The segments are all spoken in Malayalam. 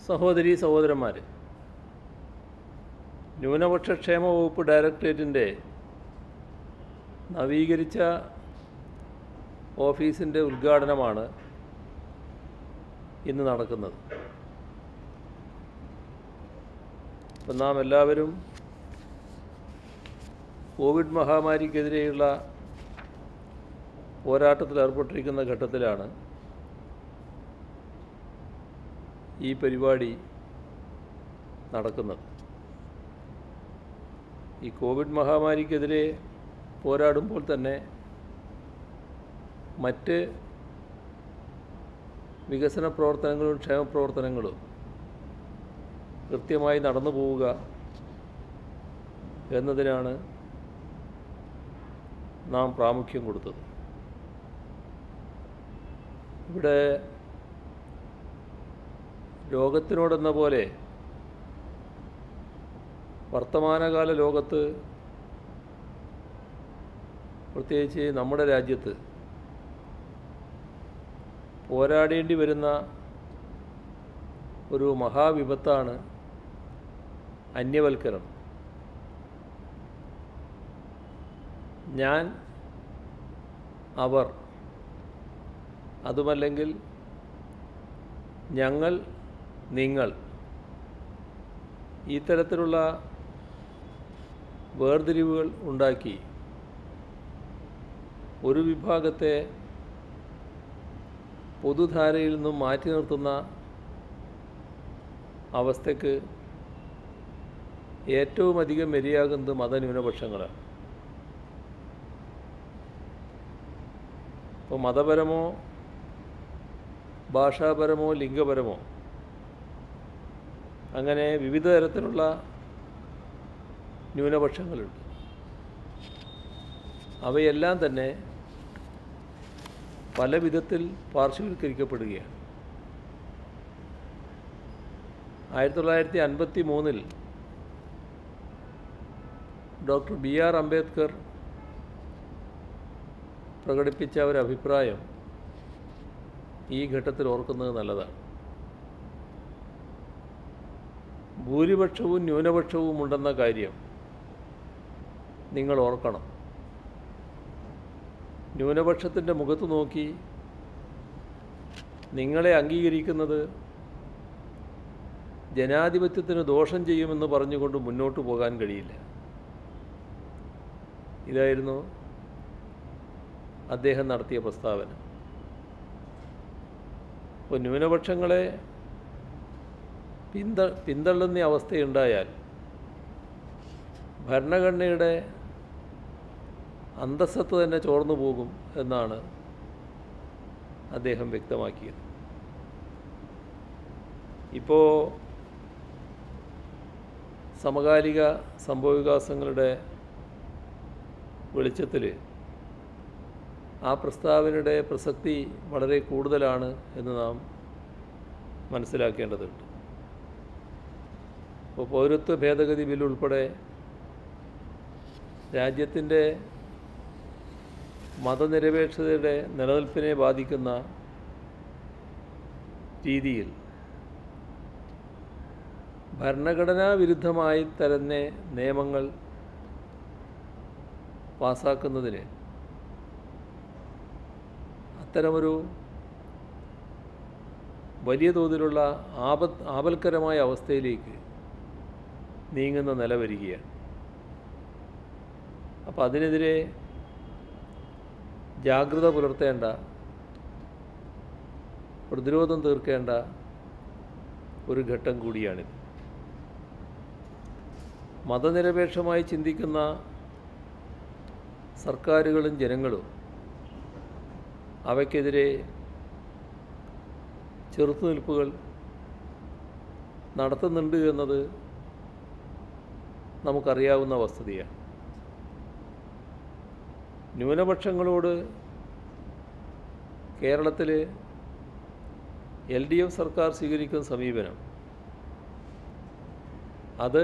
സഹോദരി സഹോദരന്മാർ ന്യൂനപക്ഷ ക്ഷേമ വകുപ്പ് ഡയറക്ടറേറ്റിൻ്റെ നവീകരിച്ച ഓഫീസിൻ്റെ ഉദ്ഘാടനമാണ് ഇന്ന് നടക്കുന്നത് അപ്പം നാം എല്ലാവരും കോവിഡ് മഹാമാരിക്കെതിരെയുള്ള പോരാട്ടത്തിൽ ഏർപ്പെട്ടിരിക്കുന്ന ഘട്ടത്തിലാണ് ഈ പരിപാടി നടക്കുന്നത് ഈ കോവിഡ് മഹാമാരിക്കെതിരെ പോരാടുമ്പോൾ തന്നെ മറ്റ് വികസന പ്രവർത്തനങ്ങളും ക്ഷേമ പ്രവർത്തനങ്ങളും കൃത്യമായി നടന്നു പോവുക എന്നതിനാണ് നാം പ്രാമുഖ്യം കൊടുത്തത് ഇവിടെ ലോകത്തിനോടെന്ന പോലെ വർത്തമാനകാല ലോകത്ത് പ്രത്യേകിച്ച് നമ്മുടെ രാജ്യത്ത് പോരാടേണ്ടി വരുന്ന ഒരു മഹാവിപത്താണ് അന്യവൽക്കരണം ഞാൻ അവർ അതുമല്ലെങ്കിൽ ഞങ്ങൾ നിങ്ങൾ ഈ തരത്തിലുള്ള വേർതിരിവുകൾ ഉണ്ടാക്കി ഒരു വിഭാഗത്തെ പൊതുധാരയിൽ നിന്നും മാറ്റി നിർത്തുന്ന അവസ്ഥയ്ക്ക് ഏറ്റവും അധികം ഇരയാകുന്നത് മതന്യൂനപക്ഷങ്ങളാണ് ഇപ്പോൾ മതപരമോ ഭാഷാപരമോ ലിംഗപരമോ അങ്ങനെ വിവിധ തരത്തിലുള്ള ന്യൂനപക്ഷങ്ങളുണ്ട് അവയെല്ലാം തന്നെ പല വിധത്തിൽ പാർശ്വവൽക്കരിക്കപ്പെടുകയാണ് ആയിരത്തി തൊള്ളായിരത്തി അൻപത്തി മൂന്നിൽ ഡോക്ടർ ബി ആർ അംബേദ്കർ പ്രകടിപ്പിച്ച ഒരു അഭിപ്രായം ഈ ഘട്ടത്തിൽ ഓർക്കുന്നത് നല്ലതാണ് ഭൂരിപക്ഷവും ന്യൂനപക്ഷവും ഉണ്ടെന്ന കാര്യം നിങ്ങൾ ഓർക്കണം ന്യൂനപക്ഷത്തിൻ്റെ മുഖത്ത് നോക്കി നിങ്ങളെ അംഗീകരിക്കുന്നത് ജനാധിപത്യത്തിന് ദോഷം ചെയ്യുമെന്ന് പറഞ്ഞുകൊണ്ട് മുന്നോട്ട് പോകാൻ കഴിയില്ല ഇതായിരുന്നു അദ്ദേഹം നടത്തിയ പ്രസ്താവന അപ്പോൾ ന്യൂനപക്ഷങ്ങളെ പിന്ത പിന്തള്ളുന്ന അവസ്ഥയുണ്ടായാൽ ഭരണഘടനയുടെ അന്തസ്സത്ത് തന്നെ ചോർന്നു പോകും എന്നാണ് അദ്ദേഹം വ്യക്തമാക്കിയത് ഇപ്പോൾ സമകാലിക സംഭവവികാസങ്ങളുടെ വെളിച്ചത്തിൽ ആ പ്രസ്താവനയുടെ പ്രസക്തി വളരെ കൂടുതലാണ് എന്ന് നാം മനസ്സിലാക്കേണ്ടതുണ്ട് ഇപ്പോൾ പൗരത്വ ഭേദഗതി ബിൽ ഉൾപ്പെടെ രാജ്യത്തിൻ്റെ മതനിരപേക്ഷതയുടെ നിലനിൽപ്പിനെ ബാധിക്കുന്ന രീതിയിൽ ഭരണഘടനാ വിരുദ്ധമായി തന്നെ നിയമങ്ങൾ പാസാക്കുന്നതിന് അത്തരമൊരു വലിയ തോതിലുള്ള ആപത് ആപൽക്കരമായ അവസ്ഥയിലേക്ക് നീങ്ങുന്ന നില വരികയാണ് അപ്പോൾ അതിനെതിരെ ജാഗ്രത പുലർത്തേണ്ട പ്രതിരോധം തീർക്കേണ്ട ഒരു ഘട്ടം കൂടിയാണിത് മതനിരപേക്ഷമായി ചിന്തിക്കുന്ന സർക്കാരുകളും ജനങ്ങളും അവയ്ക്കെതിരെ ചെറുത്തുനിൽപ്പുകൾ നടത്തുന്നുണ്ട് എന്നത് നമുക്കറിയാവുന്ന വസ്തുതയാണ് ന്യൂനപക്ഷങ്ങളോട് കേരളത്തിൽ എൽ ഡി എഫ് സർക്കാർ സ്വീകരിക്കുന്ന സമീപനം അത്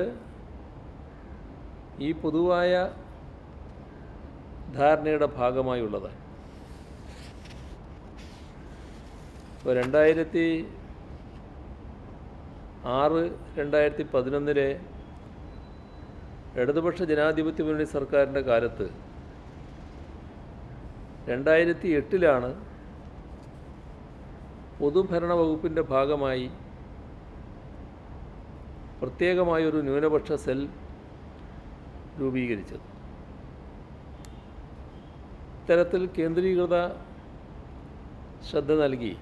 ഈ പൊതുവായ ധാരണയുടെ ഭാഗമായുള്ളതാണ് ഇപ്പോൾ രണ്ടായിരത്തി ആറ് രണ്ടായിരത്തി പതിനൊന്നിലെ ഇടതുപക്ഷ ജനാധിപത്യ മുന്നണി സർക്കാരിൻ്റെ കാലത്ത് രണ്ടായിരത്തി എട്ടിലാണ് പൊതുഭരണ വകുപ്പിൻ്റെ ഭാഗമായി പ്രത്യേകമായൊരു ന്യൂനപക്ഷ സെൽ രൂപീകരിച്ചത് ഇത്തരത്തിൽ കേന്ദ്രീകൃത ശ്രദ്ധ നൽകി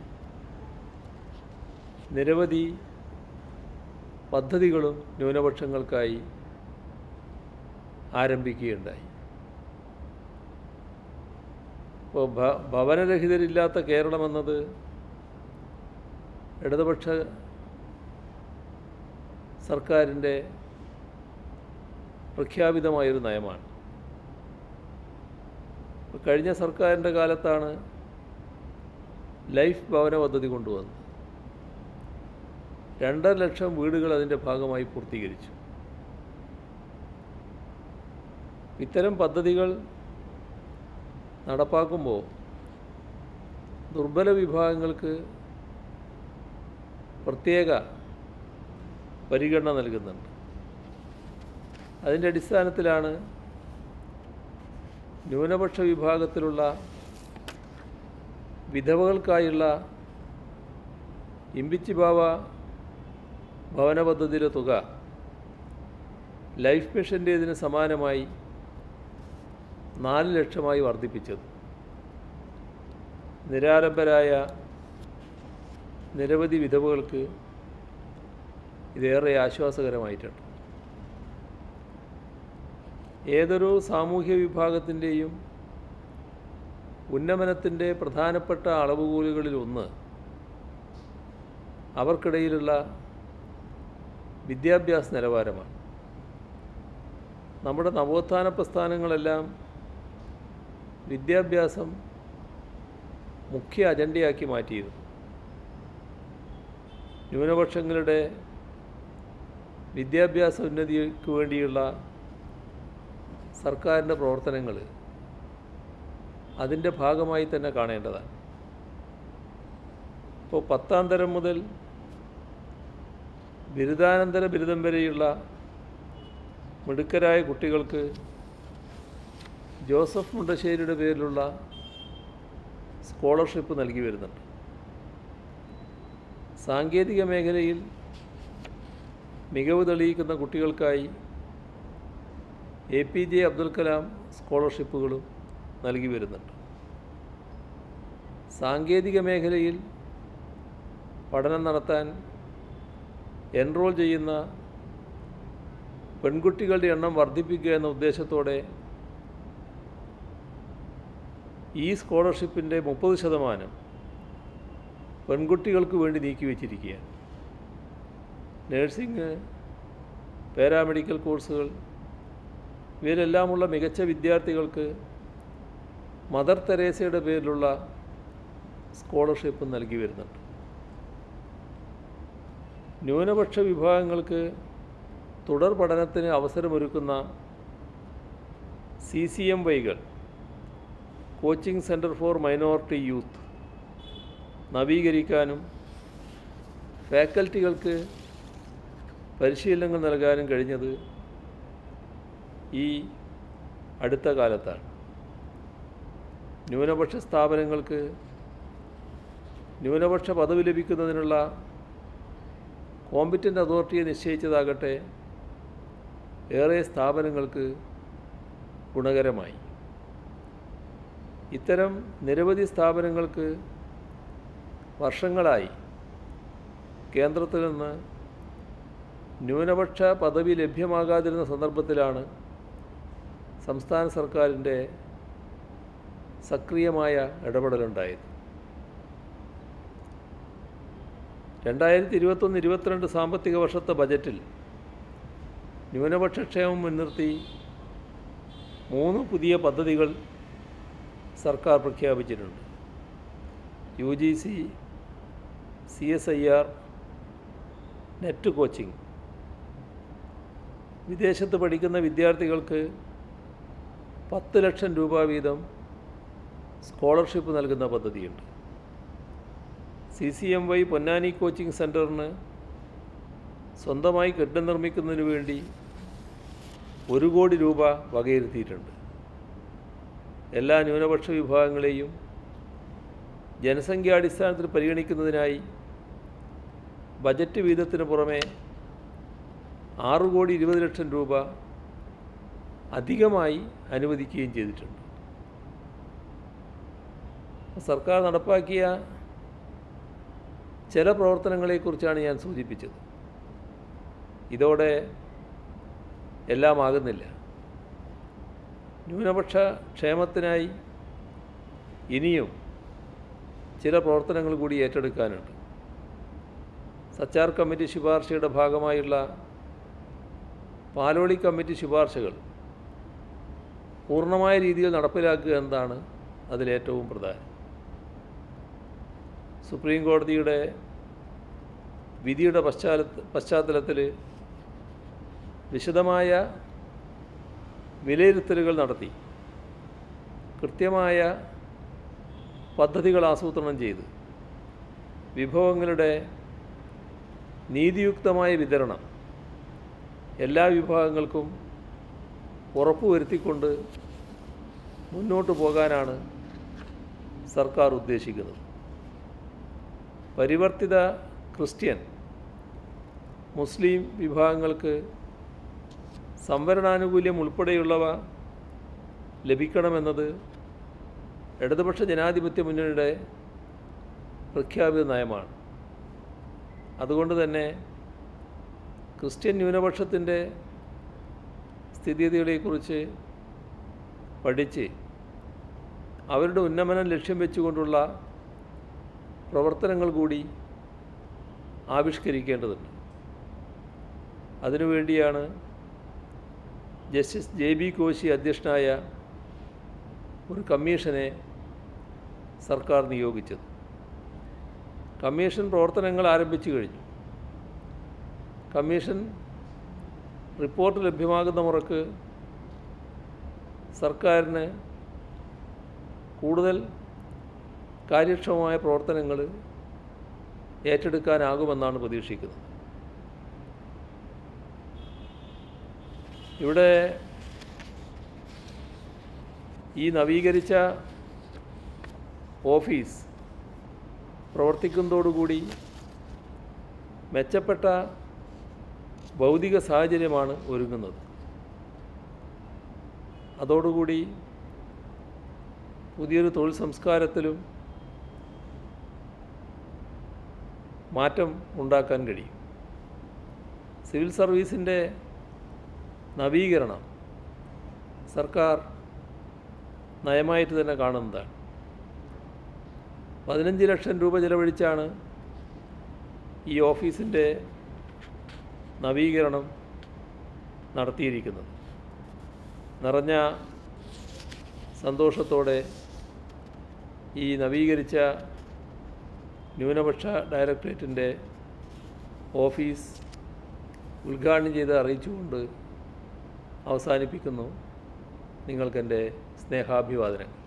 നിരവധി പദ്ധതികളും ന്യൂനപക്ഷങ്ങൾക്കായി ആരംഭിക്കുകയുണ്ടായി ഇപ്പോൾ ഭ ഭവനരഹിതരില്ലാത്ത കേരളമെന്നത് ഇടതുപക്ഷ സർക്കാരിൻ്റെ പ്രഖ്യാപിതമായൊരു നയമാണ് ഇപ്പോൾ കഴിഞ്ഞ സർക്കാരിൻ്റെ കാലത്താണ് ലൈഫ് ഭവന പദ്ധതി കൊണ്ടുവന്നത് രണ്ടര ലക്ഷം വീടുകൾ അതിൻ്റെ ഭാഗമായി പൂർത്തീകരിച്ചു ഇത്തരം പദ്ധതികൾ നടപ്പാക്കുമ്പോൾ ദുർബല വിഭാഗങ്ങൾക്ക് പ്രത്യേക പരിഗണന നൽകുന്നുണ്ട് അതിൻ്റെ അടിസ്ഥാനത്തിലാണ് ന്യൂനപക്ഷ വിഭാഗത്തിലുള്ള വിധവകൾക്കായുള്ള ഇമ്പിച്ചി ബാവ ഭവന പദ്ധതിയിലെ തുക ലൈഫ് മിഷൻ്റേതിന് സമാനമായി നാല് ലക്ഷമായി വർദ്ധിപ്പിച്ചത് നിരാലംബരായ നിരവധി വിധവകൾക്ക് ഇതേറെ ആശ്വാസകരമായിട്ടുണ്ട് ഏതൊരു സാമൂഹ്യ വിഭാഗത്തിൻ്റെയും ഉന്നമനത്തിൻ്റെ പ്രധാനപ്പെട്ട അളവുകോലുകളിൽ ഒന്ന് അവർക്കിടയിലുള്ള വിദ്യാഭ്യാസ നിലവാരമാണ് നമ്മുടെ നവോത്ഥാന പ്രസ്ഥാനങ്ങളെല്ലാം വിദ്യാഭ്യാസം മുഖ്യ അജണ്ടയാക്കി മാറ്റിയിരുന്നു ന്യൂനപക്ഷങ്ങളുടെ വിദ്യാഭ്യാസ ഉന്നതിക്ക് വേണ്ടിയുള്ള സർക്കാരിൻ്റെ പ്രവർത്തനങ്ങൾ അതിൻ്റെ ഭാഗമായി തന്നെ കാണേണ്ടതാണ് ഇപ്പോൾ പത്താം തരം മുതൽ ബിരുദാനന്തര ബിരുദം വരെയുള്ള മിടുക്കരായ കുട്ടികൾക്ക് ജോസഫ് മുണ്ടശ്ശേരിയുടെ പേരിലുള്ള സ്കോളർഷിപ്പ് നൽകി വരുന്നുണ്ട് സാങ്കേതിക മേഖലയിൽ മികവ് തെളിയിക്കുന്ന കുട്ടികൾക്കായി A P J Abdul Kalam സ്കോളർഷിപ്പുകളും നൽകി വരുന്നുണ്ട് സാങ്കേതിക മേഖലയിൽ പഠനം നടത്താൻ എൻറോൾ ചെയ്യുന്ന പെൺകുട്ടികളുടെ എണ്ണം വർദ്ധിപ്പിക്കുക എന്ന ഉദ്ദേശത്തോടെ ഈ സ്കോളർഷിപ്പിൻ്റെ മുപ്പത് ശതമാനം പെൺകുട്ടികൾക്ക് വേണ്ടി നീക്കിവെച്ചിരിക്കുകയാണ് നേഴ്സിംഗ് പാരാമെഡിക്കൽ കോഴ്സുകൾ ഇവയിലെല്ലാമുള്ള മികച്ച വിദ്യാർത്ഥികൾക്ക് മദർ തെരേസയുടെ പേരിലുള്ള സ്കോളർഷിപ്പ് നൽകി വരുന്നുണ്ട് ന്യൂനപക്ഷ വിഭാഗങ്ങൾക്ക് തുടർ പഠനത്തിന് അവസരമൊരുക്കുന്ന സി സി എം വൈകൾ coaching centre for minority youth നവീകരിക്കാനും ഫാക്കൽറ്റികൾക്ക് പരിശീലനങ്ങൾ നൽകാനും കഴിഞ്ഞത് ഈ അടുത്ത കാലത്താണ് ന്യൂനപക്ഷ സ്ഥാപനങ്ങൾക്ക് ന്യൂനപക്ഷ പദവി ലഭിക്കുന്നതിനുള്ള കോമ്പറ്റൻ്റ് അതോറിറ്റിയെ നിശ്ചയിച്ചതാകട്ടെ ഏറെ സ്ഥാപനങ്ങൾക്ക് ഗുണകരമായി ഇത്തരം നിരവധി സ്ഥാപനങ്ങൾക്ക് വർഷങ്ങളായി കേന്ദ്രത്തിൽ നിന്ന് ന്യൂനപക്ഷ പദവി ലഭ്യമാകാതിരുന്ന സന്ദർഭത്തിലാണ് സംസ്ഥാന സർക്കാരിൻ്റെ സക്രിയമായ ഇടപെടലുണ്ടായത് രണ്ടായിരത്തി ഇരുപത്തൊന്ന് ഇരുപത്തിരണ്ട് സാമ്പത്തിക വർഷത്തെ ബജറ്റിൽ ന്യൂനപക്ഷ ക്ഷേമം മുൻനിർത്തി മൂന്ന് പുതിയ പദ്ധതികൾ സർക്കാർ പ്രഖ്യാപിച്ചിട്ടുണ്ട് U G C C S I R NET coaching വിദേശത്ത് പഠിക്കുന്ന വിദ്യാർത്ഥികൾക്ക് പത്ത് ലക്ഷം രൂപ വീതം സ്കോളർഷിപ്പ് നൽകുന്ന പദ്ധതിയുണ്ട് C C M Y Ponnani coaching സെൻറ്ററിന് സ്വന്തമായി കെട്ടിടം നിർമ്മിക്കുന്നതിന് വേണ്ടി ഒരു കോടി രൂപ വകയിരുത്തിയിട്ടുണ്ട് എല്ലാ ന്യൂനപക്ഷ വിഭാഗങ്ങളെയും ജനസംഖ്യാടിസ്ഥാനത്തിൽ പരിഗണിക്കുന്നതിനായി ബജറ്റ് വീതത്തിന് പുറമെ ആറ് കോടി ഇരുപത് ലക്ഷം രൂപ അധികമായി അനുവദിക്കുകയും ചെയ്തിട്ടുണ്ട് സർക്കാർ നടപ്പാക്കിയ ചില പ്രവർത്തനങ്ങളെക്കുറിച്ചാണ് ഞാൻ സൂചിപ്പിച്ചത് ഇതോടെ എല്ലാം ആകുന്നില്ല ന്യൂനപക്ഷ ക്ഷേമത്തിനായി ഇനിയും ചില പ്രവർത്തനങ്ങൾ കൂടി ഏറ്റെടുക്കാനുണ്ട് സച്ചാർ കമ്മിറ്റി ശുപാർശയുടെ ഭാഗമായുള്ള പാലോളി കമ്മിറ്റി ശുപാർശകൾ പൂർണ്ണമായ രീതിയിൽ നടപ്പിലാക്കുക എന്നതാണ് അതിലേറ്റവും പ്രധാനം സുപ്രീം കോടതിയുടെ വിധിയുടെ പശ്ചാത്തല പശ്ചാത്തലത്തിൽ വിശദമായ വിലയിരുത്തലുകൾ നടത്തി കൃത്യമായ പദ്ധതികൾ ആസൂത്രണം ചെയ്ത് വിഭവങ്ങളുടെ നീതിയുക്തമായ വിതരണം എല്ലാ വിഭാഗങ്ങൾക്കും ഉറപ്പുവരുത്തിക്കൊണ്ട് മുന്നോട്ട് പോകാനാണ് സർക്കാർ ഉദ്ദേശിക്കുന്നത് പരിവർത്തിത ക്രിസ്ത്യൻ മുസ്ലിം വിഭാഗങ്ങൾക്ക് സംവരണാനുകൂല്യം ഉൾപ്പെടെയുള്ളവ ലഭിക്കണമെന്നത് ഇടതുപക്ഷ ജനാധിപത്യ മുന്നണിയുടെ പ്രഖ്യാപിത നയമാണ് അതുകൊണ്ട് തന്നെ ക്രിസ്ത്യൻ ന്യൂനപക്ഷത്തിൻ്റെ സ്ഥിതിഗതികളെക്കുറിച്ച് പഠിച്ച് അവരുടെ ഉന്നമനം ലക്ഷ്യം വെച്ചുകൊണ്ടുള്ള പ്രവർത്തനങ്ങൾ കൂടി ആവിഷ്കരിക്കേണ്ടതുണ്ട് അതിനുവേണ്ടിയാണ് ജസ്റ്റിസ് ജെ ബി കോശി അധ്യക്ഷനായ ഒരു കമ്മീഷനെ സർക്കാർ നിയോഗിച്ചത് കമ്മീഷൻ പ്രവർത്തനങ്ങൾ ആരംഭിച്ചു കഴിഞ്ഞു കമ്മീഷൻ റിപ്പോർട്ട് ലഭ്യമാകുന്ന മുറക്ക് സർക്കാരിന് കൂടുതൽ കാര്യക്ഷമമായ പ്രവർത്തനങ്ങൾ ഏറ്റെടുക്കാനാകുമെന്നാണ് പ്രതീക്ഷിക്കുന്നത് ഇവിടെ ഈ നവീകരിച്ച ഓഫീസ് പ്രവർത്തിക്കുന്നതോടുകൂടി മെച്ചപ്പെട്ട ഭൗതിക സാഹചര്യമാണ് ഒരുങ്ങുന്നത് അതോടുകൂടി പുതിയൊരു തൊഴിൽ സംസ്കാരത്തിലും മാറ്റം ഉണ്ടാക്കാൻ കഴിയും സിവിൽ സർവീസിൻ്റെ നവീകരണം സർക്കാർ നയമായിട്ട് തന്നെ കാണുന്നതാണ് പതിനഞ്ച് ലക്ഷം രൂപ ചെലവഴിച്ചാണ് ഈ ഓഫീസിൻ്റെ നവീകരണം നടത്തിയിരിക്കുന്നത് നിറഞ്ഞ സന്തോഷത്തോടെ ഈ നവീകരിച്ച ന്യൂനപക്ഷ ഡയറക്ടറേറ്റിൻ്റെ ഓഫീസ് ഉദ്ഘാടനം ചെയ്ത് അറിയിച്ചുകൊണ്ട് അവസാനിപ്പിക്കുന്നു നിങ്ങൾക്കെൻ്റെ സ്നേഹാഭിവാദനങ്ങൾ